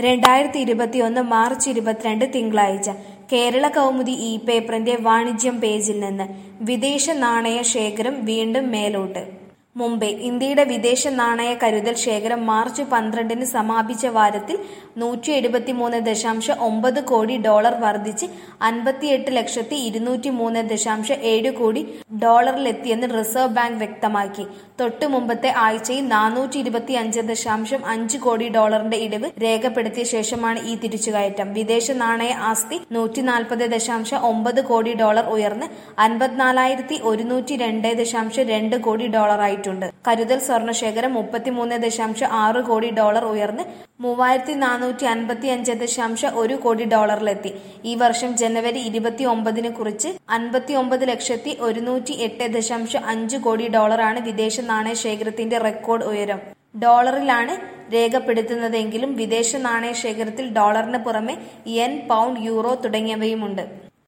രണ്ടായിരത്തി ഇരുപത്തിയൊന്ന് മാർച്ച് ഇരുപത്തിരണ്ട് തിങ്കളാഴ്ച കേരള കൗമുദി ഇ പേപ്പറിന്റെ വാണിജ്യം പേജിൽ നിന്ന് വിദേശ നാണയ ശേഖരം വീണ്ടും മേലോട്ട് മുംബൈ ഇന്ത്യയുടെ വിദേശ നാണയ കരുതൽ ശേഖരം മാർച്ച് പന്ത്രണ്ടിന് സമാപിച്ച വാരത്തിൽ നൂറ്റി എഴുപത്തിമൂന്ന് ദശാംശം ഒമ്പത് കോടി ഡോളർ വർദ്ധിച്ച് അൻപത്തിയെട്ട് ലക്ഷത്തി ഇരുന്നൂറ്റി മൂന്ന് ദശാംശം ഏഴ് കോടി ഡോളറിലെത്തിയെന്ന് റിസർവ് ബാങ്ക് വ്യക്തമാക്കി തൊട്ടു മുമ്പത്തെ ആഴ്ചയിൽ നാനൂറ്റി ഇരുപത്തി അഞ്ച് ദശാംശം അഞ്ച് കോടി ഡോളറിന്റെ ഇടിവ് രേഖപ്പെടുത്തിയ ശേഷമാണ് ഈ തിരിച്ചുകയറ്റം വിദേശ നാണയ ആസ്തി നൂറ്റി നാൽപ്പത് ദശാംശം ഒമ്പത് കോടി ഡോളർ ഉയർന്ന് അൻപത്തിനാലായിരത്തി ഒരുന്നൂറ്റി രണ്ട് ദശാംശം രണ്ട് കോടി ഡോളറായിട്ടുണ്ട് കരുതൽ സ്വർണശേഖരം മുപ്പത്തിമൂന്ന് ദശാംശം ആറ് കോടി ഡോളർ ഉയർന്ന് മൂവായിരത്തി നാനൂറ്റി അൻപത്തി അഞ്ച് ദശാംശം ഒരു കോടി ഡോളറിലെത്തി ഈ വർഷം ജനുവരി ഇരുപത്തി ഒമ്പതിന് കുറിച്ച് അൻപത്തി ഒമ്പത് ലക്ഷത്തി ഒരുന്നൂറ്റി എട്ട് ദശാംശം അഞ്ച് കോടി ഡോളറാണ് വിദേശ നാണയ ശേഖരത്തിന്റെ റെക്കോർഡ് ഉയരം ഡോളറിലാണ് രേഖപ്പെടുത്തുന്നതെങ്കിലും വിദേശ നാണയ ശേഖരത്തിൽ ഡോളറിന് പുറമെ യെൻ പൗണ്ട് യൂറോ തുടങ്ങിയവയുമുണ്ട്